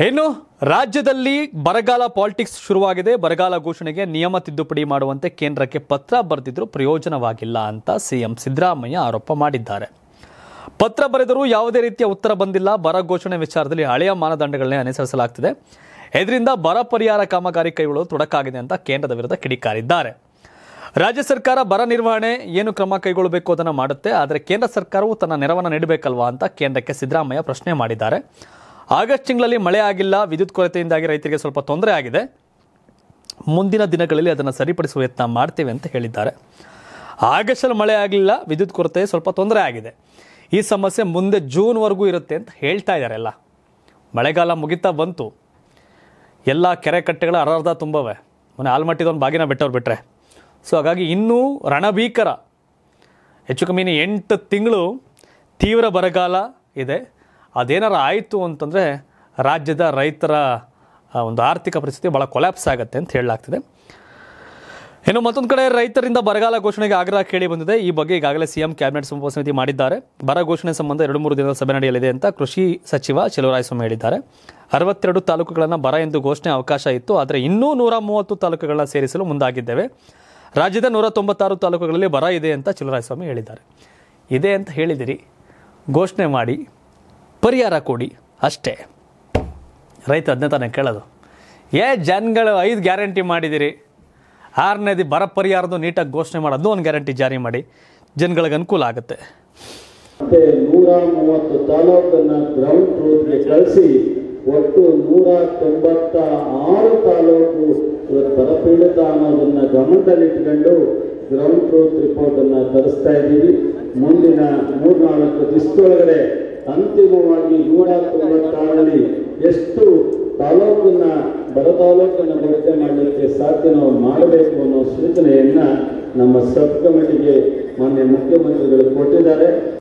ಇನ್ನು ರಾಜ್ಯದಲ್ಲಿ ಬರಗಾಲ ಪಾಲಿಟಿಕ್ಸ್ ಶುರುವಾಗಿದೆ ಬರಗಾಲ ಘೋಷಣೆಗೆ ನಿಯಮ ತಿದ್ದುಪಡಿ ಮಾಡುವಂತೆ ಕೇಂದ್ರಕ್ಕೆ ಪತ್ರ ಬರೆದಿದ್ರೂ ಪ್ರಯೋಜನವಾಗಿಲ್ಲ ಅಂತ ಸಿಎಂ ಸಿದ್ದರಾಮಯ್ಯ ಆರೋಪ ಮಾಡಿದ್ದಾರೆ ಪತ್ರ ಬರೆದರೂ ಯಾವುದೇ ರೀತಿಯ ಉತ್ತರ ಬಂದಿಲ್ಲ ಬರ ಘೋಷಣೆ ವಿಚಾರದಲ್ಲಿ ಹಳೆಯ ಮಾನದಂಡಗಳನ್ನೇ ಅನುಸರಿಸಲಾಗ್ತಿದೆ ಇದರಿಂದ ಬರ ಪರಿಹಾರ ಕಾಮಗಾರಿ ಕೈಗೊಳ್ಳಲು ತೊಡಕಾಗಿದೆ ಅಂತ ಕೇಂದ್ರದ ವಿರುದ್ಧ ಕಿಡಿಕಾರಿದ್ದಾರೆ ರಾಜ್ಯ ಸರ್ಕಾರ ಬರ ನಿರ್ವಹಣೆ ಏನು ಕ್ರಮ ಕೈಗೊಳ್ಳಬೇಕು ಅದನ್ನು ಮಾಡುತ್ತೆ ಆದರೆ ಕೇಂದ್ರ ಸರ್ಕಾರವು ತನ್ನ ನೆರವನ್ನು ನೀಡಬೇಕಲ್ವಾ ಅಂತ ಕೇಂದ್ರಕ್ಕೆ ಸಿದ್ದರಾಮಯ್ಯ ಪ್ರಶ್ನೆ ಮಾಡಿದ್ದಾರೆ ಆಗಸ್ಟ್ ತಿಂಗಳಲ್ಲಿ ಮಳೆ ಆಗಿಲ್ಲ ವಿದ್ಯುತ್ ಕೊರತೆಯಿಂದಾಗಿ ರೈತರಿಗೆ ಸ್ವಲ್ಪ ತೊಂದರೆ ಆಗಿದೆ ಮುಂದಿನ ದಿನಗಳಲ್ಲಿ ಅದನ್ನು ಸರಿಪಡಿಸುವ ಯತ್ನ ಮಾಡ್ತೇವೆ ಅಂತ ಹೇಳಿದ್ದಾರೆ ಆಗಸ್ಟಲ್ಲಿ ಮಳೆ ಆಗಲಿಲ್ಲ ವಿದ್ಯುತ್ ಕೊರತೆ ಸ್ವಲ್ಪ ತೊಂದರೆ ಆಗಿದೆ ಈ ಸಮಸ್ಯೆ ಮುಂದೆ ಜೂನ್ವರೆಗೂ ಇರುತ್ತೆ ಅಂತ ಹೇಳ್ತಾ ಇದ್ದಾರೆ ಎಲ್ಲ ಮಳೆಗಾಲ ಮುಗಿತಾ ಬಂತು ಎಲ್ಲ ಕೆರೆ ಕಟ್ಟೆಗಳ ಅರ್ಧ ತುಂಬವೆ ಮೊನ್ನೆ ಆಲ್ಮಟ್ಟಿದೊಂದು ಬಾಗಿನ ಬಿಟ್ಟವ್ರು ಬಿಟ್ಟರೆ ಸೊ ಹಾಗಾಗಿ ಇನ್ನೂ ರಣಭೀಕರ ಹೆಚ್ಚು ಕಮ್ಮಿ ಇನ್ನು ಎಂಟು ತಿಂಗಳು ತೀವ್ರ ಬರಗಾಲ ಇದೆ ಅದೇನಾರು ಆಯಿತು ಅಂತಂದರೆ ರಾಜ್ಯದ ರೈತರ ಆ, ಒಂದು ಆರ್ಥಿಕ ಪರಿಸ್ಥಿತಿ ಭಾಳ ಕೊಲ್ಯಾಪ್ಸ್ ಆಗುತ್ತೆ ಅಂತ ಹೇಳಲಾಗ್ತಿದೆ ಇನ್ನು ಮತ್ತೊಂದು ಕಡೆ ರೈತರಿಂದ ಬರಗಾಲ ಘೋಷಣೆಗೆ ಆಗ್ರಹ ಕೇಳಿ ಬಂದಿದೆ ಈ ಬಗ್ಗೆ ಈಗಾಗಲೇ ಸಿಎಂ ಕ್ಯಾಬಿನೆಟ್ ಸಮಿತಿ ಮಾಡಿದ್ದಾರೆ ಬರ ಘೋಷಣೆ ಸಂಬಂಧ ಎರಡು ಮೂರು ದಿನದ ಸಭೆ ನಡೆಯಲಿದೆ ಅಂತ ಕೃಷಿ ಸಚಿವ ಚೆಲುವರಾಯಸ್ವಾಮಿ ಹೇಳಿದ್ದಾರೆ ಅರವತ್ತೆರಡು ತಾಲೂಕುಗಳನ್ನು ಬರ ಎಂದು ಘೋಷಣೆ ಅವಕಾಶ ಇತ್ತು ಆದರೆ ಇನ್ನೂ ನೂರ ಮೂವತ್ತು ತಾಲೂಕುಗಳನ್ನ ಸೇರಿಸಲು ಮುಂದಾಗಿದ್ದೇವೆ ರಾಜ್ಯದ ನೂರ ತೊಂಬತ್ತಾರು ತಾಲೂಕುಗಳಲ್ಲಿ ಬರ ಇದೆ ಅಂತ ಚೆಲುವರಾಯಸ್ವಾಮಿ ಹೇಳಿದ್ದಾರೆ ಇದೆ ಅಂತ ಹೇಳಿದಿರಿ ಘೋಷಣೆ ಮಾಡಿ ಪರಿಹಾರ ಕೊಡಿ ಅಷ್ಟೇ ರೈತ ಅದನ್ನೇ ತಾನೇ ಕೇಳೋದು ಏ ಜನಗಳು ಐದು ಗ್ಯಾರಂಟಿ ಮಾಡಿದಿರಿ ಆರನೇದು ಬರ ಪರಿಹಾರದ್ದು ನೀಟಾಗಿ ಘೋಷಣೆ ಮಾಡೋದು ಒಂದು ಗ್ಯಾರಂಟಿ ಜಾರಿ ಮಾಡಿ ಜನಗಳಿಗೆ ಅನುಕೂಲ ಆಗುತ್ತೆ ಮತ್ತೆ ನೂರ ಮೂವತ್ತು ತಾಲೂಕನ್ನ ಗ್ರೌಂಡ್ ಟ್ರೂತ್ಗೆ ಕಳಿಸಿ ಒಟ್ಟು ನೂರ ತೊಂಬತ್ತ ಆರು ತಾಲೂಕು ಇವತ್ತು ಬರಪೀಡಿತ ಅನ್ನೋದನ್ನ ಗಮನದಲ್ಲಿಟ್ಕೊಂಡು ಗ್ರೌಂಡ್ ಟ್ರೂತ್ ರಿಪೋರ್ಟ್ ಅನ್ನ ತರಿಸ್ತಾ ಇದ್ದೀವಿ ಮುಂದಿನ ಮೂರ್ನಾಲ್ಕು ದಿವಸದೊಳಗಡೆ ಅಂತಿಮವಾಗಿ ನೂರ ತೊಂಬತ್ತಾರರಲ್ಲಿ ಎಷ್ಟು ತಾಲೂಕನ್ನ ಬರ ತಾಲೂಕನ್ನ ಬಳಕೆ ಮಾಡಲಿಕ್ಕೆ ಸಾಧ್ಯ ನಾವು ಮಾಡಬೇಕು ಅನ್ನೋ ಸೂಚನೆಯನ್ನ ನಮ್ಮ ಸಬ್ ಕಮಿಟಿಗೆ ಮಾನ್ಯ ಮುಖ್ಯಮಂತ್ರಿಗಳು ಕೊಟ್ಟಿದ್ದಾರೆ